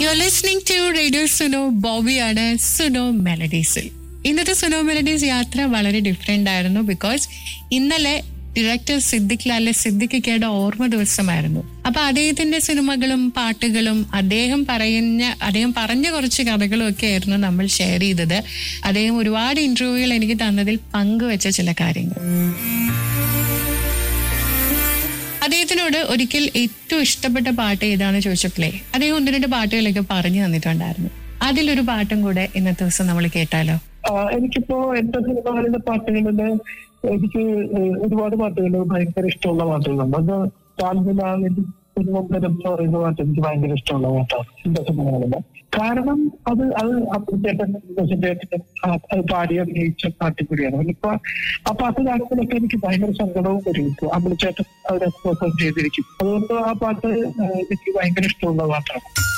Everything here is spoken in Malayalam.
U are listening to radio Suno ബോബിയാണ് സുനോ മെലഡീസിൽ ഇന്നത്തെ സുനോ മെലഡീസ് യാത്ര വളരെ ഡിഫറെന്റ് ആയിരുന്നു ബിക്കോസ് ഇന്നലെ ഡയറക്ടർ സിദ്ദിഖ് ലാലെ സിദ്ദിഖിക്കയുടെ ഓർമ്മ ദിവസമായിരുന്നു അപ്പൊ അദ്ദേഹത്തിന്റെ സിനിമകളും പാട്ടുകളും അദ്ദേഹം പറയുന്ന അദ്ദേഹം പറഞ്ഞ കുറച്ച് കഥകളും ഒക്കെ ആയിരുന്നു നമ്മൾ ഷെയർ ചെയ്തത് അദ്ദേഹം ഒരുപാട് ഇന്റർവ്യൂകൾ എനിക്ക് തന്നതിൽ പങ്കുവെച്ച ചില കാര്യങ്ങൾ അദ്ദേഹത്തിനോട് ഒരിക്കൽ ഏറ്റവും ഇഷ്ടപ്പെട്ട പാട്ട് ഏതാണെന്ന് ചോദിച്ചപ്പോഴേ അദ്ദേഹം ഒന്ന് രണ്ട് പാട്ടുകളൊക്കെ പറഞ്ഞു തന്നിട്ടുണ്ടായിരുന്നു അതിലൊരു പാട്ടും കൂടെ ഇന്നത്തെ ദിവസം നമ്മൾ കേട്ടാലോ ആ, എനിക്കിപ്പോ എന്റെ സിനിമകളിലെ പാട്ടുകളില് എനിക്ക് ഏഹ്, ഒരുപാട് പാട്ടുകൾ ഭയങ്കര ഇഷ്ടമുള്ള പാട്ടുകളുണ്ട് അത് താൽവിനാളിന്റെ തിരുവനന്തപുരം എന്ന് പറയുന്ന പാട്ട് എനിക്ക് ഭയങ്കര ഇഷ്ടമുള്ള പാട്ടാണ് എന്റെ സിനിമകളില് കാരണം അത് അത് അപ്പുറത്തേട്ടൻ ചേട്ടൻ അത് പാടി അഭിനയിച്ച പാട്ട് കൂടിയാണ് ഇപ്പൊ ആ പാട്ട് കാണുമ്പോഴൊക്കെ എനിക്ക് ഭയങ്കര സങ്കടവും വരും അമ്പിളിച്ചേട്ടൻ അവിടെ പെർഫോം ചെയ്തിരിക്കും അതുകൊണ്ട് ആ പാട്ട് ഏഹ്, എനിക്ക് ഭയങ്കര ഇഷ്ടമുള്ള പാട്ടാണ്